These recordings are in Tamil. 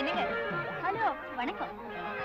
என்னங்க ஹலோ வணக்கம்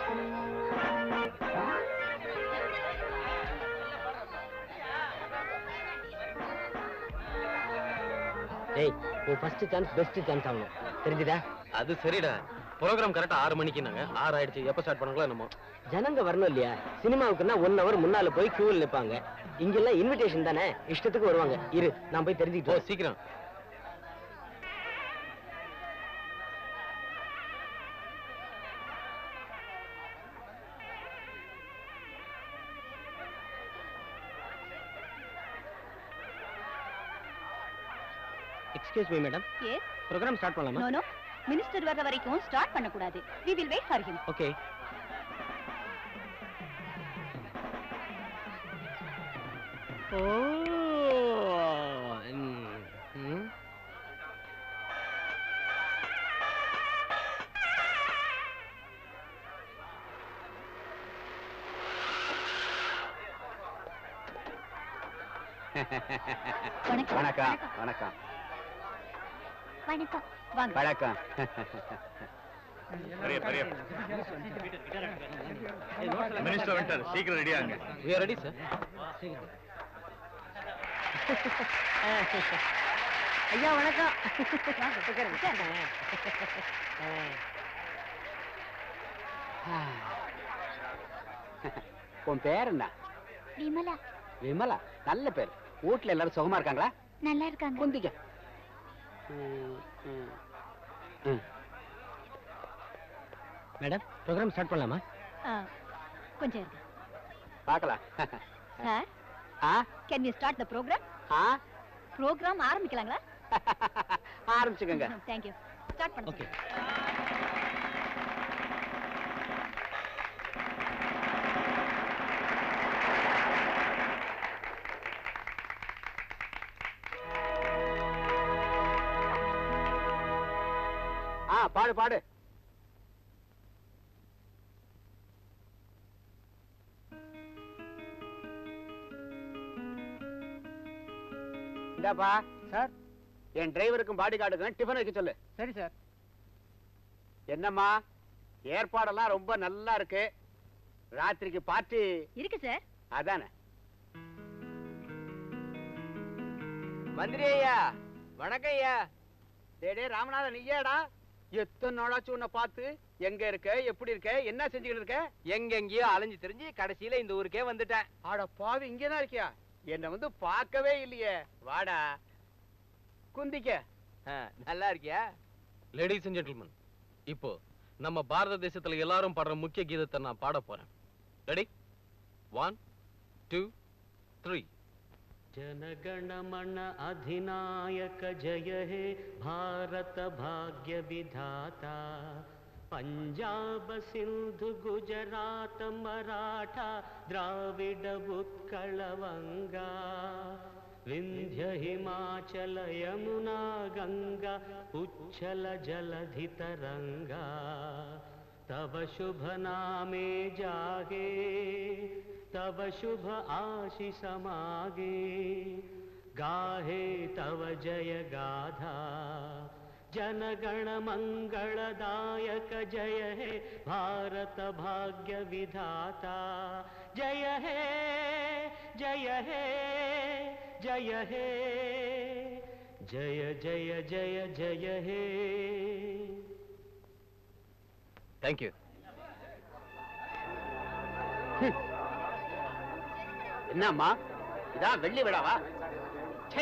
டேய் உன் ஃபர்ஸ்ட் சான்ஸ் பெஸ்ட் சான்ஸ் ஆகணும் தெரிஞ்சுதா அது சரிடா ப்ரோக்ராம் கரெக்டா ஆறு மணிக்குனாங்க ஆறு ஆயிடுச்சு எப்ப ஸ்டார்ட் பண்ணாங்களோ என்னமோ ஜனங்க வரணும் இல்லையா சினிமாவுக்குன்னா ஒன் ஹவர் முன்னால போய் கியூவில் நிப்பாங்க இங்கெல்லாம் இன்விடேஷன் தானே இஷ்டத்துக்கு வருவாங்க இரு நான் போய் ஓ தெரிஞ்சுக்கிட்டு சீக்கிரம் excuse me madam yes program start பண்ணலாமா நோ நோ மினிஸ்டர் வர்ற வரைக்கும் ஸ்டார்ட் பண்ண கூடாது we will wait for him okay ஓ ம், ம். வணக்கம் வணக்கம் வணக்கம் வணக்கம் வாங்க வணக்கம் பெரிய பெரிய மினிஸ்டர் வந்துட்டார் சீக்கிரம் ரெடி ஆகுங்க we are ready சார் ஐயா வணக்கம் வாங்க, உட்காருங்க. உன் பேர் என்ன விமலா விமலா நல்ல பேர் வீட்ல எல்லாரும் சுகமா இருக்காங்களா நல்லா இருக்காங்க குந்திக்க ம், ம். ம். மேடம் ப்ரோக்ராம் ஸ்டார்ட் பண்ணலாமா ஆ, கொஞ்சம் இருங்க பார்க்கலாம் சார் ஆ can you start the program ஆ ப்ரோக்ராம் ஆரம்பிக்கலாங்களா ஆரம்பிச்சுக்கோங்க தேங்க் யூ ஸ்டார்ட் பண்ணுங்க ஓகே ஆ பாடு பாடு இந்தாப்பா சார் என் டிரைவருக்கும் பாடி கார்டுக்கும் டிஃபன் வைக்க சொல்லு சரி சார் என்னம்மா ஏற்பாடெல்லாம் ரொம்ப நல்லா இருக்கு ராத்திரிக்கு பார்ட்டி இருக்கு சார் அதானே மந்திரி ஐயா வணக்கம் ஐயா டேய் டேய் ராமநாதன் நீயாடா எத்தனை நாளாச்சும் உன்னை பார்த்து எங்க இருக்க எப்படி இருக்க என்ன செஞ்சுக்கிட்டு இருக்க எங்கெங்கயோ அலைஞ்சு தெரிஞ்சு கடைசியில இந்த ஊருக்கே வந்துட்டேன் ஆட பாவி இங்கதான் இருக்கியா என்னை வந்து பார்க்கவே இல்லையே வாடா குந்திக்க நல்லா இருக்கியா லேடிஸ் அண்ட் ஜென்டில்மன் இப்போ நம்ம பாரத தேசத்துல எல்லாரும் பாடுற முக்கிய கீதத்தை நான் பாட போறேன் ரெடி ஒன் டூ த்ரீ जनगणमन अधिनायक जय हे भारत भाग्य विधाता पञ्जाब सिन्धु गुजरात मराठा द्राविड उत्कल वङ्गा विन्ध्य हिमाचल यमुना गङ्गा उच्छल जलधितरङ्गा तव शुभ नामे जागे तव शुभ आशिष मागे गाहे तव जय गाधा जनगण मङ्गलदायक जय हे भारत भाग्य विधाता जय हे जय हे जय हे जय जय जय जय हे தேங்க்யூ என்னம்மா இதான் வெள்ளி விழாவா ச்சை.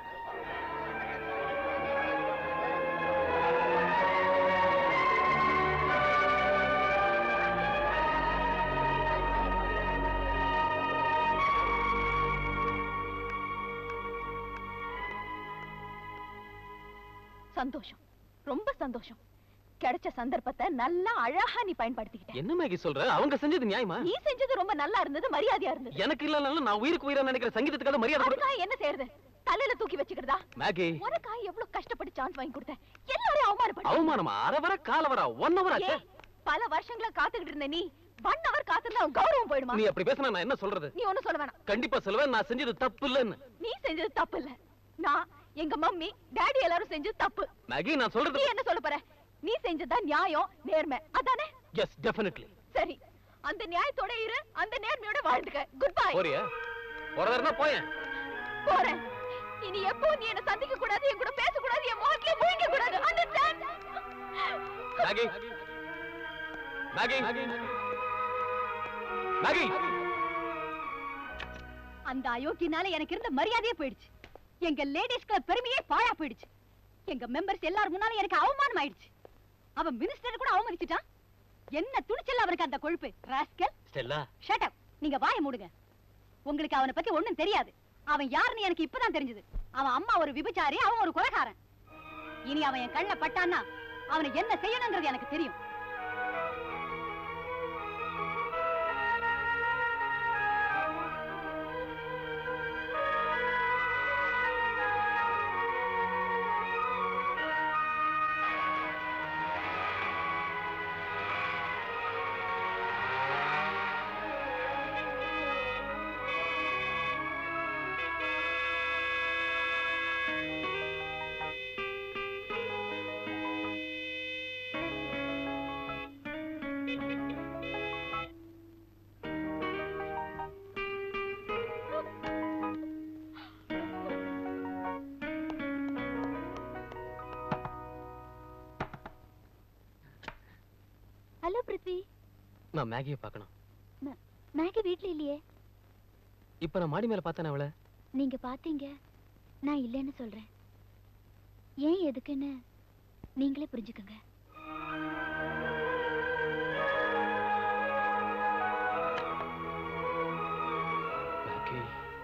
சந்தோஷம் ரொம்ப சந்தோஷம் கிடைச்ச சந்தர்ப்பத்தை நல்லா அழகா நீ பயன்படுத்திக்கிட்ட என்ன மேகி சொல்ற அவங்க செஞ்சது நியாயமா நீ செஞ்சது ரொம்ப நல்லா இருந்தது மரியாதையா இருந்தது எனக்கு இல்லனாலும் நான் உயிருக்கு உயிரா நினைக்கிற சங்கீதத்துக்காக மரியாதை கொடு அதுக்காக என்ன செய்யறது தலையில தூக்கி வச்சுக்கிறதா மேகி உனக்காக எவ்வளவு கஷ்டப்பட்டு சான்ஸ் வாங்கி கொடுத்தேன் எல்லாரையும் அவமானப்பட்ட அவமானமா அரை வர கால வர ஒன் ஹவர் ஆச்சு ஏய், பல வருஷங்களா காத்துக்கிட்டு இருந்த நீ ஒன் ஹவர் காத்திருந்தா அவன் கௌரவம் போயிடுமா நீ அப்படி பேசினா நான் என்ன சொல்றது நீ ஒண்ணும் சொல்ல வேணாம் கண்டிப்பா சொல்லுவேன் நான் செஞ்சது தப்பு இல்லைன்னு நீ செஞ்சது தப்பு இல்ல நான் எங்க மம்மி டாடி எல்லாரும் செஞ்சது தப்பு மேகி நான் நீ சொல்றது என்ன சொல்ல போற நீ செஞ்சதா நியாயம் நேர்மை அதானே எஸ் டெஃபினெட்லி சரி அந்த நியாயத்தோட இரு அந்த நேர்மையோட வாழ்ந்துக்க குட் பை போறியா போறதா போயேன் போறேன் இனி எப்போ நீ என்ன சந்திக்க கூடாது என் கூட பேச கூடாது என் முகத்துல முழிக்க கூடாது அண்டர்ஸ்டாண்ட் மேகி மேகி மேகி அந்த அயோக்கியனால எனக்கு இருந்த மரியாதையே போயிடுச்சு எங்க லேடிஸ் கிளப் பெருமையே பாழா போயிடுச்சு எங்க மெம்பர்ஸ் எல்லாரும் முன்னால எனக்கு அவமானம் ஆயிடுச்சு அவன் மினிஸ்டர் கூட அவமதிச்சிட்டான் என்ன துணிச்சல் அவனுக்கு அந்த கொழுப்பு ராஸ்கல் ஸ்டெல்லா ஷட் அப் நீங்க வாயை மூடுங்க உங்களுக்கு அவனை பத்தி ஒண்ணும் தெரியாது அவன் யாருன்னு எனக்கு இப்பதான் தெரிஞ்சது அவன் அம்மா ஒரு விபச்சாரி அவன் ஒரு கொலைகாரன் இனி அவன் என் கண்ண பட்டான்னா அவனை என்ன செய்யணுங்கிறது எனக்கு தெரியும் ஹலோ பிருத்வி நான் மேகியை பார்க்கணும் மேகி வீட்ல இல்லையே இப்ப நான் மாடி மேல பார்த்தேன் அவளை நீங்க பாத்தீங்க நான் இல்லைன்னு சொல்றேன் ஏன் எதுக்குன்னு நீங்களே புரிஞ்சுக்கங்க மேகி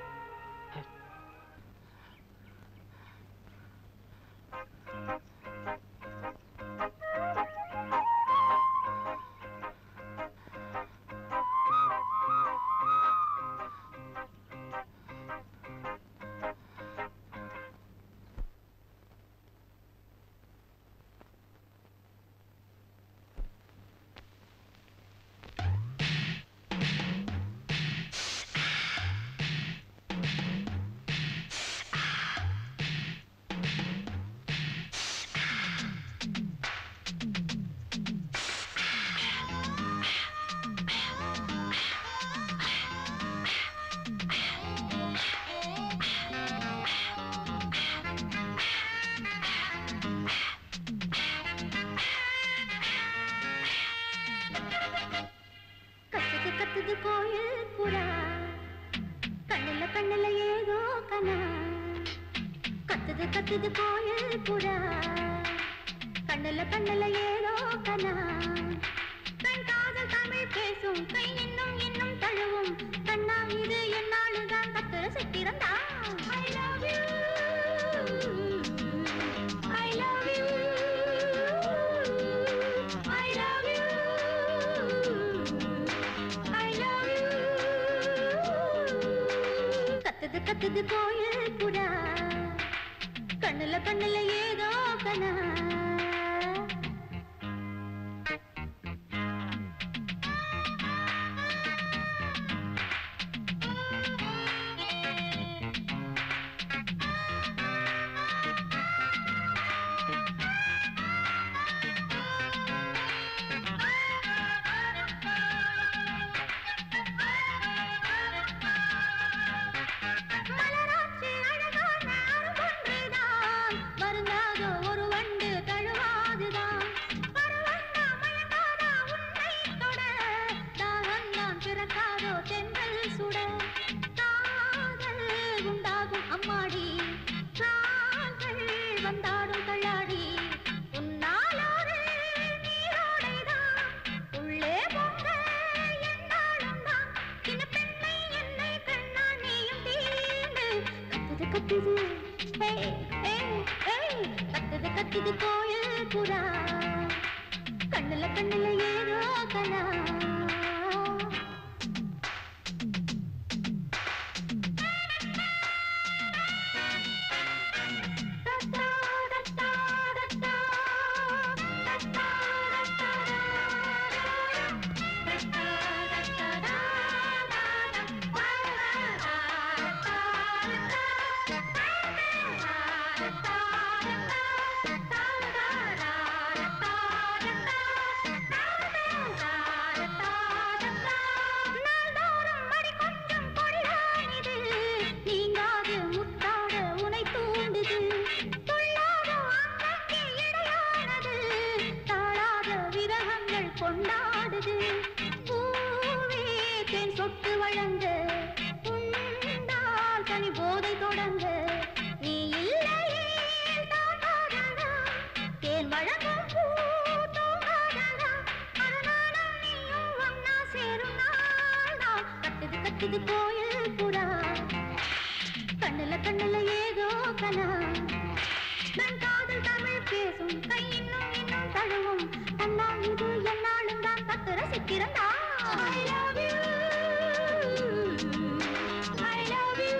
கத்துது கத்துது கோயில் புறா கண்ணுல கண்ணுல ஏதோ கனா கத்துது கத்துது கோயில் புறா கண்ணுல கண்ணுல ஏதோ கனா கண் காதல் தமிழ் பேசும் கை இன்னும் இன்னும் தழுவும் கண்ணா இது என்னாலுதான் கத்துற சித்திரந்தா I love you. I love you. I love you. I love you. கத்துது கத்துது கோயில் புறா கண்ணுல கண்ணுல ஏதோ கனா மலராட்சி அழகான அருகொன்றுதான் வருந்தாதோ ஒரு வண்டு தழுவாதுதான் பருவந்தா மயங்காதா உன்னை தொட தாகந்தான் பிறக்காதோ தென்றல் சுட காதல் உண்டாகும் அம்மாடி கால்கள் வந்தாடும் தள்ளாடி உன்னால் ஒரு நீரோடைதான் உள்ளே பொங்க என்னாலும் தான் சின்ன பெண்ணை என்னை கண்ணா நீயும் தீண்டு கத்துது கத்துது ஏய், ஏய், ஏய், கத்துது கத்துது கோயில் புறா கண்ணுல கண்ணுல ஏதோ கனா கொண்டாடுது பூவே தேன் சொட்டு வழங்க உண்டால் தனி போதை தொடங்க நீ இல்லையே தாங்காதடா தேன் வழங்கும் பூ தூங்காதடா அருணாலும் நீயும் ஒன்னா சேரும் நாள்தான் கட்டுது கட்டுது கோயில் புறா கண்ணுல கண்ணுல ஏதோ கனா நம் காதல் தமிழ் பேசும் கை இன்னும் இன்னும் தழுவும் தன்னால் இது என்னாலும் தான் தத்து ரசிக்கிறதா I love you. I love you.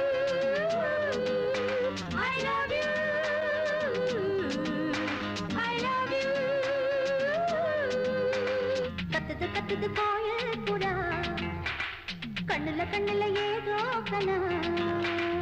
I love you. I love you. கத்துது கத்துது கோயில் புறா கண்ணுல கண்ணுல ஏதோ கனா